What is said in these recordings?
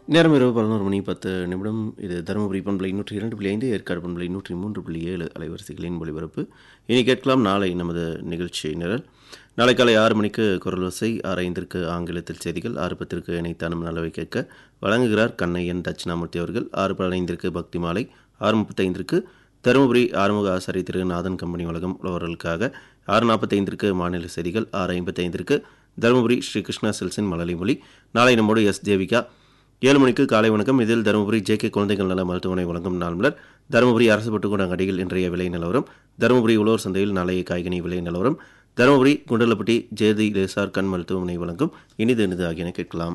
நேரம் இரவு பதினோரு மணி பத்து நிமிடம் இது தருமபுரி பண்பலை நூற்றி இரண்டு புள்ளி ஐந்து ஏற்காடு பண்பலை நூற்றி மூன்று புள்ளி ஏழு அலைவரிசைகளின் ஒளிபரப்பு இனி கேட்கலாம் நாளை நமது நிகழ்ச்சி நிரல் நாளை காலை ஆறு மணிக்கு குரல் வசை ஆறு ஐந்திற்கு ஆங்கிலத்தில் செய்திகள் ஆறு பத்திற்கு இணைத்தானும் நலவை கேட்க வழங்குகிறார் கண்ணையன் தட்சிணாமூர்த்தி அவர்கள் ஆறு பதினைந்திற்கு பக்தி மாலை ஆறு முப்பத்தைந்திற்கு தருமபுரி ஆறுமுக ஆசாரி திரு நாதன் கம்பெனி உலகம் உழவர்களுக்காக ஆறு நாற்பத்தைந்திற்கு மாநில செய்திகள் ஆறு ஐம்பத்தைந்திற்கு தருமபுரி ஸ்ரீ கிருஷ்ணா சில்ஸின் மலலை மொழி நாளை நம்மோடு எஸ் தேவிகா ஏழு மணிக்கு காலை வணக்கம் இதில் தருமபுரி ஜே கே குழந்தைகள் நல மருத்துவமனை வழங்கும் நாள் மலர் தருமபுரி அரசு பட்டுக்கூடம் அடியில் இன்றைய விலை நிலவரம் தருமபுரி உழவர் சந்தையில் நாளைய காய்கனி விலை நிலவரம் தருமபுரி குண்டலப்பட்டி ஜேதி லேசார் கண் மருத்துவமனை வழங்கும் இனிது இனிது ஆகியன கேட்கலாம்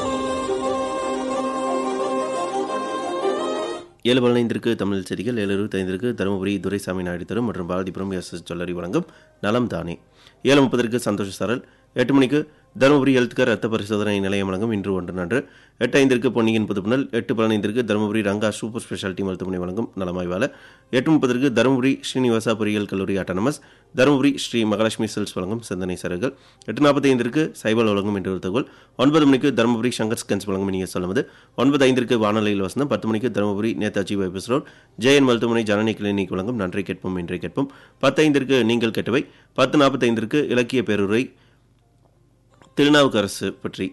ஏழு பதினைந்திற்கு தமிழ் செய்திகள் ஏழு இருபத்தைந்திற்கு தருமபுரி துரைசாமி நாயுடு தரும் மற்றும் பாரதிபுரம் எஸ் எஸ் சொல்லரி வழங்கும் நலம் தானே ஏழு முப்பதற்கு சந்தோஷ சாரல் எட்டு மணிக்கு தருமபுரி ஹெல்த் கேர் ரத்த பரிசோதனை நிலையம் வழங்கும் இன்று ஒன்று நன்று எட்டு ஐந்திற்கு பொன்னியின் புதுப்புணல் எட்டு பதினைந்திற்கு தருமபுரி ரங்கா சூப்பர் ஸ்பெஷாலிட்டி மருத்துவமனை வழங்கும் நலமாய்வாளர் எட்டு முப்பதற்கு தருமபுரி ஸ்ரீனிவாசா பொறியியல் கல்லூரி ஆட்டோனமஸ் தருமபுரி ஸ்ரீ மகாலட்சுமி செல்ஸ் வழங்கும் சிந்தனை சரகுகள் எட்டு நாற்பத்தி ஐந்திற்கு சைபல் வழங்கும் என்று ஒரு தகவல் ஒன்பது மணிக்கு தருமபுரி சங்கர் ஸ்கன்ஸ் வழங்கும் இனிய சொல்லுவது ஒன்பது ஐந்திற்கு வானொலியில் வசந்தம் பத்து மணிக்கு தருமபுரி நேதாஜி பைபஸ் ரோட் ஜெயன் மருத்துவமனை ஜனனி கிளினிக் வழங்கும் நன்றி கேட்போம் இன்றை கேட்போம் பத்தைந்திற்கு நீங்கள் கேட்டவை பத்து நாற்பத்தைந்திற்கு இலக்கிய பேருரை திருநாவுக்கரசு பற்றி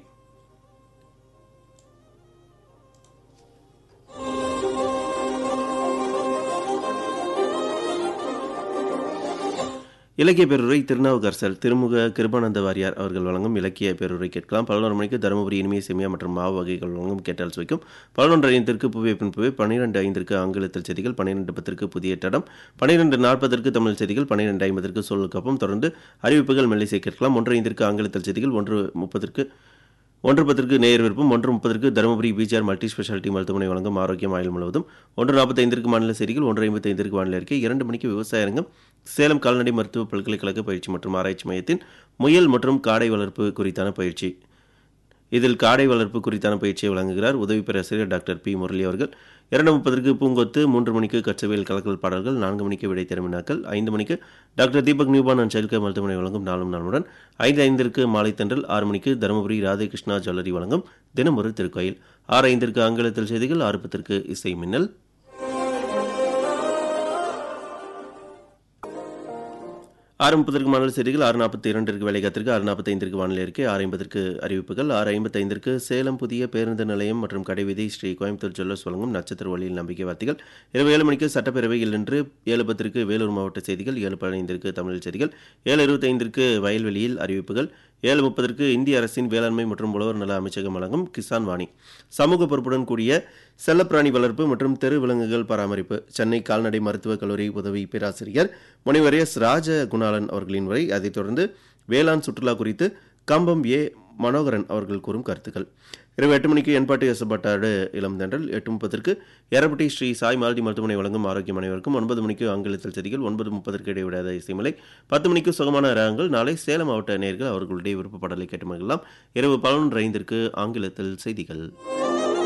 இலக்கிய பேருரை திருநாவுக்கரசர் திருமுக கிருபானந்த வாரியார் அவர்கள் வழங்கும் இலக்கிய பேருரை கேட்கலாம் பதினொரு மணிக்கு தருமபுரி இனிமைய செமியா மற்றும் மாவு வகைகள் வழங்கும் கேட்டால் சுவைக்கும் பதினொன்று ஐந்திற்கு புவிய பின் புவை பன்னிரெண்டு ஐந்திற்கு ஆங்கிலத்தில் செய்திகள் பன்னிரெண்டு பத்திற்கு புதிய தடம் பன்னிரெண்டு நாற்பதற்கு தமிழ் செய்திகள் பன்னிரெண்டு ஐம்பதற்கு சொல்லுக்கப்பும் தொடர்ந்து அறிவிப்புகள் மெல்லிசை கேட்கலாம் ஒன்று ஐந்திற்கு ஆங்கிலத்தில் செய்திகள் ஒன்று முப்பதற்கு ஒன்று பத்திற்கு நேர் விருப்பம் ஒன்று முப்பதற்கு தருமபுரி பிஜிஆர் மல்டி ஸ்பெஷாலிட்டி மருத்துவமனை வழங்கும் ஆரோக்கியம் ஆயுள் முழுவதும் ஒன்று நாற்பத்தைந்திற்கு மாநில செய்திகள் ஒன்று ஐம்பத்தைந்திற்கு வானிலை அறிக்கை இரண்டு மணிக்கு விவசாய அரங்கம் சேலம் கால்நடை மருத்துவ பல்கலைக்கழக பயிற்சி மற்றும் ஆராய்ச்சி மையத்தின் முயல் மற்றும் காடை வளர்ப்பு குறித்தான பயிற்சி இதில் காடை வளர்ப்பு குறித்தான பயிற்சியை வழங்குகிறார் உதவி பேராசிரியர் டாக்டர் பி முரளி அவர்கள் இரண்டு முப்பதற்கு பூங்கொத்து மூன்று மணிக்கு கச்சவேல் கலக்கல் பாடல்கள் நான்கு மணிக்கு விடை திறமினாக்கள் ஐந்து மணிக்கு doctor Deepak newborn and childcare மருத்துவமனை வழங்கும் நாளும் நாளுடன் ஐந்து ஐந்திற்கு மாலை தென்றல் ஆறு மணிக்கு தருமபுரி ராதே கிருஷ்ணா ஜுவல்லரி வழங்கும் தினமொரு திருக்கோயில் ஆறு ஐந்திற்கு ஆங்கிலத்தில் செய்திகள் ஆறு பத்திற்கு இசை மின்னல் ஆறு முப்பதற்கு மாநில செய்திகள் ஆறு நாற்பத்தி இரண்டிற்கு வேலைக்காத்திற்கு ஆறு நாற்பத்தைந்திற்கு வானிலை அறிக்கை ஆறு ஐம்பதற்கு அறிவிப்புகள் ஆறு ஐம்பத்தைந்திற்கு சேலம் புதிய பேருந்து நிலையம் மற்றும் கடைவீதி ஸ்ரீ கோயம்புத்தூர் ஜுவல்லர்ஸ் வழங்கும் நட்சத்திர வழியில் நம்பிக்கை வார்த்தைகள் இரவு ஏழு மணிக்கு சட்டப்பேரவையில் இன்று ஏழு பத்திற்கு வேலூர் மாவட்ட செய்திகள் ஏழு பதினைந்திற்கு தமிழ் செய்திகள் ஏழு இருபத்தைந்திற்கு வயல்வெளியில் அறிவிப்புகள் ஏழு முப்பதற்கு இந்திய அரசின் வேளாண்மை மற்றும் உழவர் நல அமைச்சகம் வழங்கும் கிசான் வாணி சமூக பொறுப்புடன் கூடிய செல்லப்பிராணி வளர்ப்பு மற்றும் தெரு விலங்குகள் பராமரிப்பு சென்னை கால்நடை மருத்துவக் கல்லூரி உதவி பேராசிரியர் முனைவர் எஸ் ராஜ குணாலன் அவர்களின் வரை அதைத் தொடர்ந்து வேளாண் சுற்றுலா குறித்து கம்பம் ஏ மனோகரன் அவர்கள் கூறும் கருத்துக்கள் இரவு எட்டு மணிக்கு என்பாட்டு எசப்பட்டாடு இளம் தென்றல் எட்டு முப்பதற்கு எரப்பட்டி ஸ்ரீ சாய் மாருதி மருத்துவமனை வழங்கும் ஆரோக்கியம் அனைவருக்கும் ஒன்பது மணிக்கு ஆங்கிலத்தில் செய்திகள் ஒன்பது முப்பதற்கு இடைவிடாத இசைமலை பத்து மணிக்கு சுகமான ராகங்கள் நாளை சேலம் மாவட்ட நேர்கள் அவர்களுடைய விருப்ப பாடலை கேட்டு மகிழலாம் இரவு பதினொன்று ஐந்திற்கு ஆங்கிலத்தில் செய்திகள்